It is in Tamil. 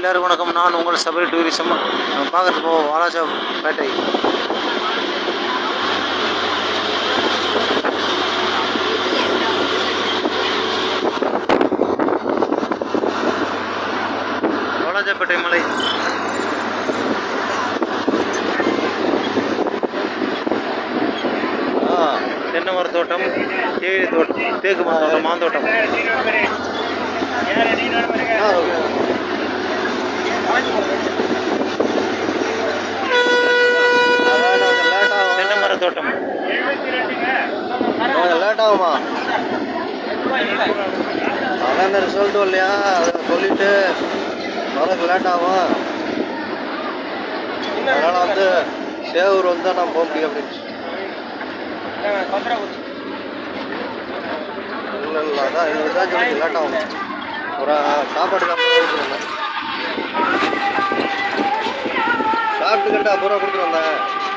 எல்லாருக்கும் வணக்கம் நான் உங்கள் சபரி டூரிசம் நம்ம பார்க்கறது போவோம் வாலாஜா பேட்டை வாலாஜாப்பேட்டை மலை ஆ, தென்னை மர தோட்டம் தேயிலை தோட்டம் தேக்கு மாந்தோட்டம் மாந்தோட்டம் ஆ, ஓகே. அதான் கொஞ்சம் லேட் ஆகும் தென்னை மர தோட்டம் கொஞ்சம் லேட் ஆகுமா அதான் இந்த ரிசல்ட் இல்லையா அதை சொல்லிட்டு வரக்கு லேட் ஆகும் அதனால வந்து சேவூர் வந்து தான் நான் போக முடியும் அப்படின்னு இல்லை இல்லை அதான் எனக்கு தான் சொல்லி லேட் ஆகும் ஒரு சாப்பாடு சாப்பிட்டுக்கிட்டு அப்புறம் கொடுத்துட்டு வந்தேன்